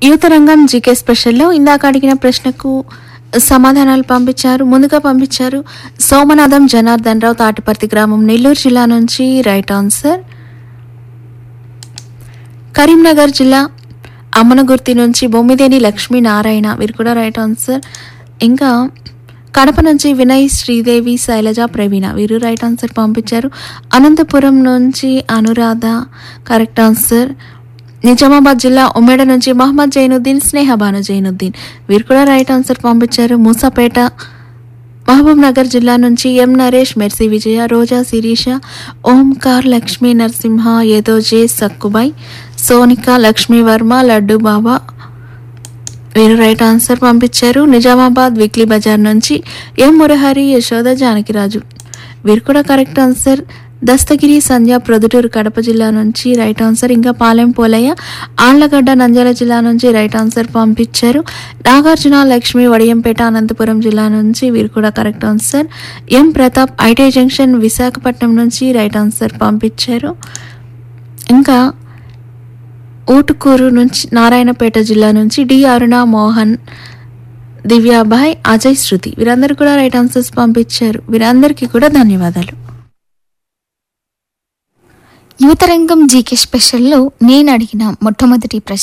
యువత రంగం జీకే స్పెషల్లో ఇందాక అడిగిన ప్రశ్నకు సమాధానాలు పంపించారు ముందుగా పంపించారు సోమనాథం జనార్దన్ రావు తాటిపర్తి గ్రామం నెల్లూరు జిల్లా నుంచి రైట్ ఆన్సర్ కరీంనగర్ జిల్లా అమ్మనగుర్తి నుంచి బొమ్మిదేని లక్ష్మీనారాయణ వీరు కూడా రైట్ ఆన్సర్ ఇంకా కడప నుంచి వినయ్ శ్రీదేవి శైలజ ప్రవీణ వీరు రైట్ ఆన్సర్ పంపించారు అనంతపురం నుంచి అనురాధ కరెక్ట్ ఆన్సర్ నిజామాబాద్ జిల్లా ఉమ్మేడ నుంచి మహమ్మద్ జైనుద్దీన్ స్నేహబాను జైనుద్దీన్ వీరు కూడా రైట్ ఆన్సర్ పంపించారు మూసాపేట మహబూబ్ నగర్ జిల్లా నుంచి ఎం నరేష్ మెర్సీ విజయ రోజా శిరీష ఓంకార్ లక్ష్మీ నరసింహ యదోజే సక్కుబాయ్ సోనిక లక్ష్మీ వర్మ లడ్డు బాబా వీరు రైట్ ఆన్సర్ పంపించారు నిజామాబాద్ వీక్లీ బజార్ నుంచి ఎం మురహరి యశోద జానకిరాజు వీరు కూడా కరెక్ట్ ఆన్సర్ దస్తగిరి సంధ్య ప్రొద్దుటూరు కడప జిల్లా నుంచి రైట్ ఆన్సర్ ఇంకా పాలెం పోలయ్య ఆళ్లగడ్డ నంద్యాల జిల్లా నుంచి రైట్ ఆన్సర్ పంపించారు నాగార్జున లక్ష్మి వడియంపేట అనంతపురం జిల్లా నుంచి వీరు కూడా correct answer M Pratap IT junction Visakhapatnam నుంచి రైట్ ఆన్సర్ పంపించారు ఇంకా ఊటుకూరు నుంచి నారాయణపేట జిల్లా నుంచి డి అరుణ మోహన్ దివ్యాబాయ్ అజయ్ శృతి వీరందరూ కూడా రైట్ ఆన్సర్స్ పంపించారు వీరందరికీ కూడా ధన్యవాదాలు యువతరంగం జీకే స్పెషల్లో నేను అడిగిన మొట్టమొదటి ప్రశ్న